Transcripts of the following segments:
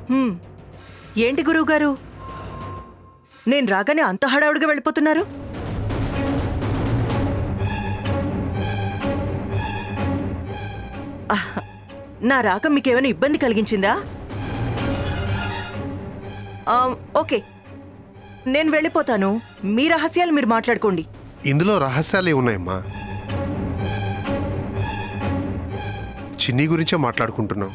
హ్మ్. ఏంటి గురువుగారు నేను రాగానే అంత హడావుడిగా వెళ్ళిపోతున్నారు ఆహ్, నా రాక మీకేమైనా ఇబ్బంది కలిగించిందా ఆ, ఓకే నేను వెళ్ళిపోతాను మీ రహస్యాలు మీరు మాట్లాడుకోండి ఇందులో రహస్యాలే ఉన్నాయమ్మా చిన్ని గురించే మాట్లాడుకుంటున్నాం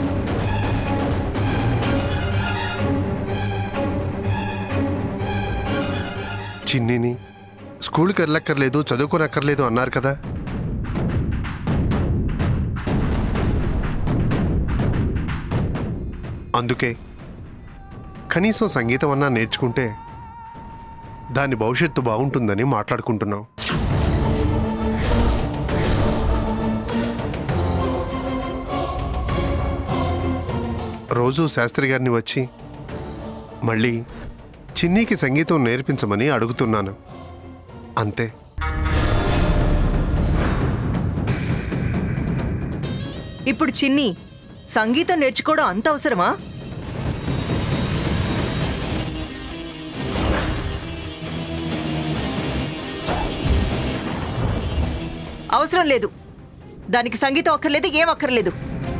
చిన్నిని స్కూల్కి వెళ్ళక్కర్లేదు చదువుకోనక్కర్లేదు అన్నారు కదా అందుకే కనీసం సంగీతం అన్నా నేర్చుకుంటే దాని భవిష్యత్తు బాగుంటుందని మాట్లాడుకుంటున్నాం రోజు శాస్త్రి గారిని వచ్చి మళ్ళీ చిన్నీకి సంగీతం నేర్పించమని అడుగుతున్నాను అంతే ఇప్పుడు చిన్ని సంగీతం నేర్చుకోవడం అంత అవసరమా అవసరం లేదు దానికి సంగీతం అక్కర్లేదు ఏం అక్కర్లేదు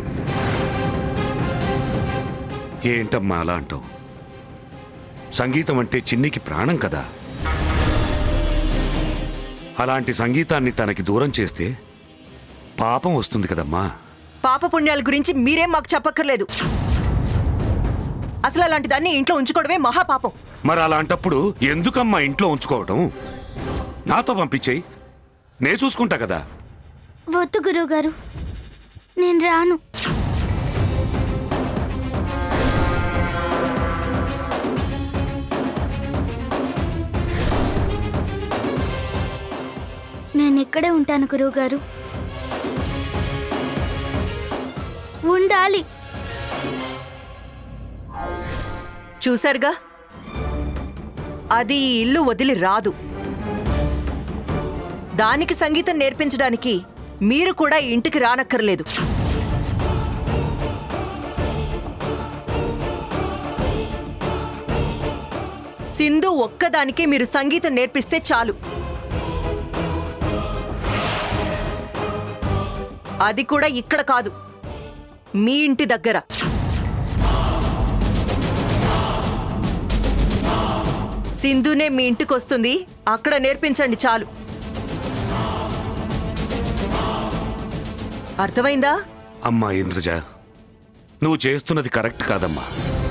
ఏంటమ్మా అలా అంటావు సంగీతం అంటే చిన్నికి ప్రాణం కదా అలాంటి సంగీతాన్ని తనకి దూరం చేస్తే పాపం వస్తుంది కదమ్మా పాప పుణ్యాల గురించి మీరేం మాకు చెప్పక్కర్లేదు అసలు అలాంటి దాన్ని ఇంట్లో ఉంచుకోవడమే మహాపాపం మరి అలాంటప్పుడు ఎందుకమ్మా ఇంట్లో ఉంచుకోవటం నాతో పంపించేయి నే చూసుకుంటా కదా వద్దు గురువుగారు నేను రాను నేను ఇక్కడే ఉంటాను గురువుగారు ఉండాలి చూశారుగా అది ఈ ఇల్లు వదిలి రాదు దానికి సంగీతం నేర్పించడానికి మీరు కూడా ఈ ఇంటికి రానక్కర్లేదు సింధు ఒక్కదానికి మీరు సంగీతం నేర్పిస్తే చాలు అది కూడా ఇక్కడ కాదు మీ ఇంటి దగ్గర సింధునే మీ ఇంటికి వస్తుంది అక్కడ నేర్పించండి చాలు అర్థమైందా అమ్మా ఇంద్రజ నువ్వు చేస్తున్నది కరెక్ట్ కాదమ్మా